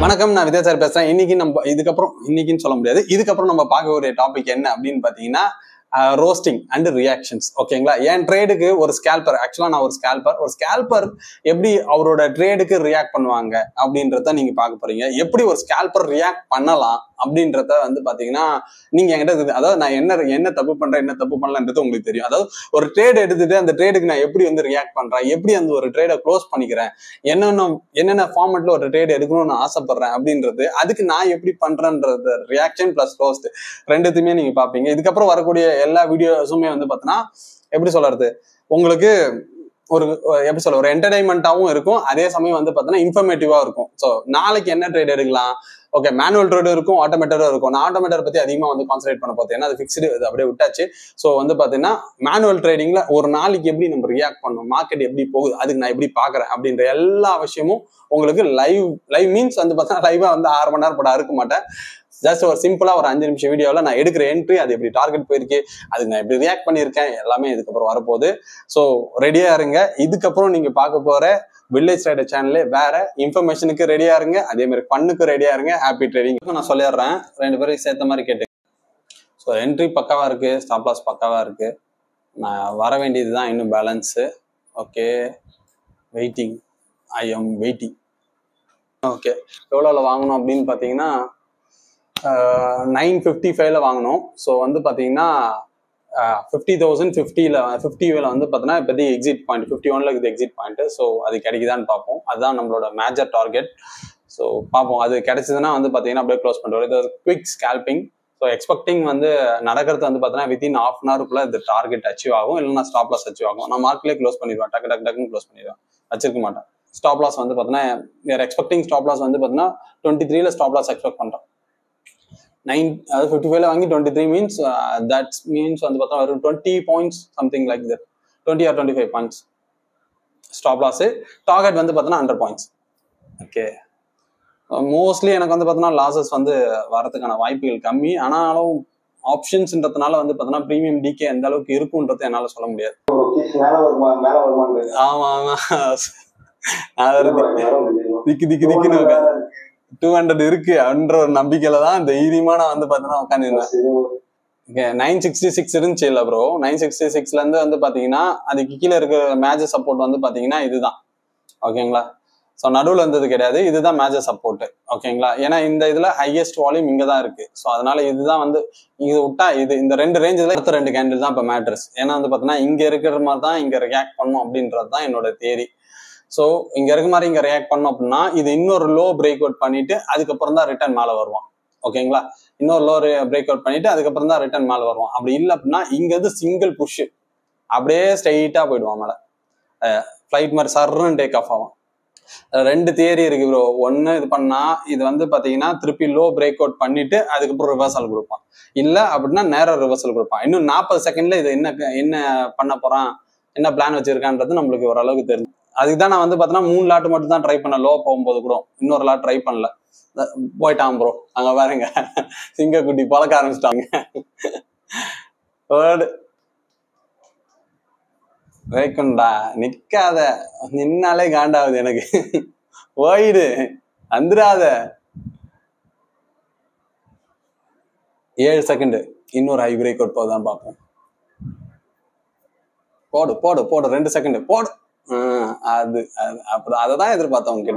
வணக்கம் நான் வித்யாசார் பேசுறேன் இன்னைக்கு நம்ம இதுக்கப்புறம் இன்னைக்குன்னு சொல்ல முடியாது இதுக்கப்புறம் நம்ம பார்க்கக்கூடிய டாபிக் என்ன அப்படின்னு பாத்தீங்கன்னா ரோஸ்டிங் அண்ட் ரியாக்ஷன்ஸ் ஓகேங்களா என் ட்ரேடுக்கு ஒரு ஸ்கேல்பர் ஆக்சுவலா நான் ஒரு ஸ்கேல்பர் ஒரு ஸ்கேல்பர் எப்படி அவரோட ட்ரேடுக்கு ரியாக்ட் பண்ணுவாங்க அப்படின்றத நீங்க பார்க்க போறீங்க எப்படி ஒரு ஸ்கேல்பர் ரியாக்ட் பண்ணலாம் அப்படின்றத வந்து பாத்தீங்கன்னா நீங்க என்கிட்ட இது- அதாவது நான் என்ன என்ன தப்பு பண்றேன் என்ன தப்பு பண்ணலன்றது உங்களுக்கு தெரியும் அதாவது ஒரு ட்ரேட் எடுத்துட்டு அந்த ட்ரேடுக்கு நான் எப்படி வந்து ரியாக்ட் பண்றேன் எப்படி அந்த ஒரு ட்ரேடை க்ளோஸ் பண்ணிக்கிறேன் என்னென்ன என்னென்ன ஃபார்மெட்ல ஒரு ட்ரேட் எடுக்கணும்னு ஆசைப்படுறேன் அப்படின்றது அதுக்கு நான் எப்படி பண்றேன்றது ரியாக்ஷன் பிளஸ் க்ளோஸ்ட் ரெண்டுத்தையுமே நீங்க பாப்பீங்க இதுக்கப்புறம் வரக்கூடிய எல்லா வீடியோஸுமே வந்து பார்த்தீங்கன்னா எப்படி சொல்றது உங்களுக்கு ஒரு எப்படி சொல்ல ஒரு என்டர்டைன்மெண்ட்டாகவும் இருக்கும் அதே சமயம் வந்து பார்த்தீங்கன்னா இன்ஃபர்மேட்டிவா இருக்கும் ஸோ நாளைக்கு என்ன ட்ரேட் எடுக்கலாம் ஓகே மேனுவல் ட்ரேடும் இருக்கும் ஆட்டோமேட்டரும் இருக்கும் நான் ஆட்டோமேட்டர் பத்தி அதிகமாக வந்து கான்சன்ட்ரேட் பண்ண பார்த்தேன் ஏன்னா அது ஃபிக்ஸ்டு அது அப்படியே விட்டாச்சு ஸோ வந்து பார்த்தீங்கன்னா மேனுவல் ட்ரேடிங்ல ஒரு நாளைக்கு எப்படி நம்ம ரியாக்ட் பண்ணணும் மார்க்கெட் எப்படி போகுது அதுக்கு நான் எப்படி பார்க்கறேன் அப்படின்ற எல்லா விஷயமும் உங்களுக்கு லைவ் லைவ் மீன்ஸ் வந்து பார்த்தீங்கன்னா லைவா வந்து ஆறு மணி நேரம் படம் இருக்க மாட்டேன் ஜஸ்ட் ஒரு சிம்பிளா ஒரு அஞ்சு நிமிஷம் வீடியோவில் நான் எடுக்கிற என்ட்ரி அது எப்படி டார்கெட் போயிருக்கு அதுக்கு நான் எப்படி ரியாக்ட் பண்ணியிருக்கேன் எல்லாமே இதுக்கப்புறம் வரப்போகுது ஸோ ரெடியா இருங்க இதுக்கப்புறம் நீங்க பார்க்க போற வில்லேஜ் ரைடர் சேனல்லே வேற இன்ஃபர்மேஷனுக்கு ரெடியா இருங்க அதே மாதிரி பண்ணுக்கு ரெடியா இருங்க ஹாப்பி ட்ரேடிங் நான் சொல்லிடுறேன் ரெண்டு பேரும் சேர்த்த மாதிரி கேட்டு ஸோ என்ட்ரி பக்காவா இருக்கு ஸ்டாப் லாஸ் பக்காவா இருக்கு நான் வர வேண்டியது தான் இன்னும் balance okay waiting I am waiting okay எவ்வளோவில் வாங்கணும் அப்படின்னு பார்த்தீங்கன்னா நைன் ஃபிஃப்டி ஃபைவ்ல வாங்கினோம் ஸோ வந்து பார்த்தீங்கன்னா ஃபிஃப்டி தௌசண்ட் ஃபிஃப்டியில் ஃபிஃப்டிவில் வந்து பார்த்தீங்கன்னா இப்போதைக்கு எக்ஸிட் பாயிண்ட் ஃபிஃப்டி ஒன்ல இருக்குது எக்ஸிட் பாயிண்ட் ஸோ அது கிடைக்குதான்னு பார்ப்போம் அதுதான் நம்மளோட மேஜர் டார்கெட் ஸோ பார்ப்போம் அது கிடைச்சதுன்னா வந்து பார்த்தீங்கன்னா அப்படியே க்ளோஸ் பண்ணுறோம் இது குவிக் ஸ்கேல்பிங் ஸோ எக்ஸ்பெக்டிங் வந்து நடக்கிறது வந்து பார்த்தீங்கன்னா வித்தின் ஆஃப் அன் ஹவருக்குள்ள இந்த டார்கெட் அச்சீவ் ஆகும் இல்லைன்னா ஸ்டாப் லாஸ் அச்சீவ் ஆகும் நான் மார்க்லேயே க்ளோஸ் பண்ணிடுவேன் டக்கு டக்கு டக்குன்னு க்ளோஸ் பண்ணிடுவேன் வச்சிருக்க மாட்டேன் ஸ்டாப் லாஸ் வந்து பார்த்தீங்கன்னா எக்ஸ்பெக்டிங் ஸ்டாப் லாஸ் வந்து பார்த்தீங்கன்னா டுவெண்ட்டி த்ரீல ஸ்டாப் லாஸ் எக்ஸ்பெக்ட் பண்ணுறோம் நைன் அதாவது ஃபிஃப்டி ஃபைவ்ல வாங்கி twenty three means that's means வந்து பார்த்தா ஒரு twenty points something like that twenty or twenty five points stop loss target வந்து பார்த்தோன்னா ஹண்ட்ரட் பாயிண்ட்ஸ் ஓகே மோஸ்ட்லி எனக்கு வந்து பார்த்தோன்னா லாசஸ் வந்து வரதுக்கான வாய்ப்புகள் கம்மி ஆனாலும் ஆப்ஷன்ஸ்ன்றதுனால வந்து பார்த்தோன்னா ப்ரீமியம் டிகே எந்த அளவுக்கு இருக்குன்றது என்னால் சொல்ல முடியாது மேல வருமா மேல வருமான்னு ஆமா ஆமா நான் ஒரு திக்கு திக்கு திக்குன்னு டூ ஹண்ட்ரட் இருக்கு அப்படின்ற ஒரு நம்பிக்கையில தான் தைரியமா நான் வந்து பார்த்தீங்கன்னா உட்காந்துருந்தேன் நைன் சிக்ஸ்டி சிக்ஸ் இருந்துச்சு இல்ல ப்ரோ நைன் சிக்ஸ்டி சிக்ஸ்ல இருந்து வந்து பாத்தீங்கன்னா அதுக்கு கீழே இருக்கிற மேஜர் சப்போர்ட் வந்து பாத்தீங்கன்னா இதுதான் ஓகேங்களா ஸோ நடுவில் இருந்தது கிடையாது இதுதான் மேஜர் சப்போர்ட் ஓகேங்களா ஏன்னா இந்த இதுல ஹையஸ்ட் வால்யூம் இங்க தான் இருக்கு ஸோ அதனால இதுதான் வந்து இது விட்டா இது இந்த ரெண்டு ரேஞ்சில் அடுத்த ரெண்டு கேண்டில் தான் இப்போ மேட்ரஸ் ஏன்னா வந்து பார்த்தீங்கன்னா இங்க இருக்கிற மாதிரி தான் இங்க ரியாக்ட் பண்ணும் அப்படின்றது தான் என்னோட தேரி ஸோ இங்க இருக்க மாதிரி இங்க ரியாக்ட் பண்ணோம் அப்படின்னா இது இன்னொரு லோ பிரேக் அவுட் பண்ணிட்டு அதுக்கப்புறம் தான் ரிட்டர்ன் மேலே வருவான் ஓகேங்களா இன்னொரு லோ பிரேக் அவுட் பண்ணிட்டு அதுக்கப்புறம் தான் ரிட்டர்ன் மேலே வருவான் அப்படி இல்லை அப்படின்னா இங்க இருந்து சிங்கிள் புஷ் அப்படியே ஸ்ட்ரைட்டா போயிடுவான் மேலே ஃப்ளைட் மாதிரி சர்ன்னு டேக் ஆஃப் ஆகும் அஹ் ரெண்டு தியரி இருக்கு ப்ரோ ஒன்னு இது பண்ணா இது வந்து பாத்தீங்கன்னா திருப்பி லோ பிரேக் அவுட் பண்ணிட்டு அதுக்கப்புறம் ரிவர்சல் கொடுப்பான் இல்ல அப்படின்னா நேரம் ரிவர்சல் கொடுப்பான் இன்னும் நாற்பது செகண்ட்ல இது என்ன என்ன பண்ண போறான் என்ன பிளான் வச்சிருக்கான்றது நம்மளுக்கு ஓரளவுக்கு தெரியும் அதுக்கு தான் நான் வந்து பார்த்தோன்னா மூணு லாட் மட்டும் தான் ட்ரை பண்ண லோ போகும்போது கூட இன்னொரு லாட் ட்ரை பண்ணல அஹ் போயிட்டான் ப்ரோ அங்க பாருங்க சிங்கக்குட்டி பழக்க ஆரம்பிச்சிட்டாங்க வேர்டு வைக்குண்டா நிக்காத நின்னாலே காண்டாகுது எனக்கு போயிடு வந்துடாத ஏழு செகண்ட் இன்னொரு ஹை பிரேக் அவுட் போதான் பார்ப்போம் போடு போடு போடு ரெண்டு செகண்ட் போடு ஆஹ் அது அது அப்படி அதை தான் எதிர்பார்த்தேன் உங்ககிட்ட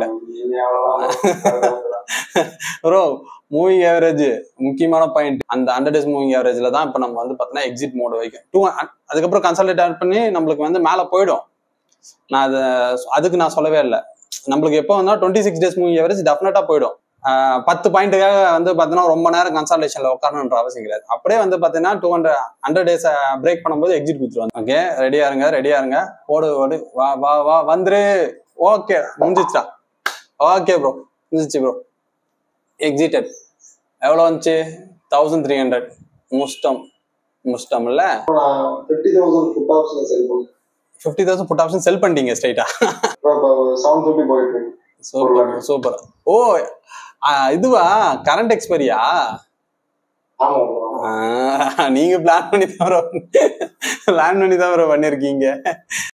ப்ரோ மூவிங் ஆவரேஜ் முக்கியமான பாயிண்ட் அந்த ஹண்ட்ரட் டேஸ் மூவிங் ஆவரேஜ்ல தான் இப்போ நம்ம வந்து பார்த்தீங்கன்னா எக்ஸிட் மோடு வைக்கும் டூ அதுக்கப்புறம் கன்சல்டேட் ஆட் பண்ணி நம்மளுக்கு வந்து மேலே போயிடும் நான் அது அதுக்கு நான் சொல்லவே இல்லை நம்மளுக்கு எப்போ வந்தா twenty six days moving average டெஃபினட்டா போயிடும் ஆஹ் பத்து பாயிண்ட்டுக்காக வந்து பார்த்தீங்கன்னா ரொம்ப நேரம் கன்சல்டேஷன்ல உட்காரணுன்ற அவசியம் கிடையாது அப்படியே வந்து பார்த்தீங்கன்னா two hundred hundred days break பண்ணும்போது எக்ஸிட் கொடுத்துருவாங்க ஓகே ரெடியா இருங்க ரெடியா இருங்க ஓடு ஓடு வா வா வா வந்துரு ஓகே முடிஞ்சிச்சா ஓகே ப்ரோ முடிஞ்சிச்சு ப்ரோ எக்ஸிட்டட் எவ்வளோ வந்துச்சு தௌசண்ட் த்ரீ ஹண்ட்ரட் முஸ்டம் முஸ்டம்ல fifty thousand put option sell பண்ணேன் fifty thousand put option sell பண்ணிட்டீங்க ஸ்ட்ரைட்டா இப்போ செவன் ஃபிஃப்டி போயிட்டு இருக்கு சூப்பர் சூப்பர் ஓ ஆ, இதுவா கரண்ட் எக்ஸ்பைரியா ஆமா bro. நீங்க பிளான் பண்ணி தான் பிளான் பண்ணி தான் bro பண்ணிருக்கீங்க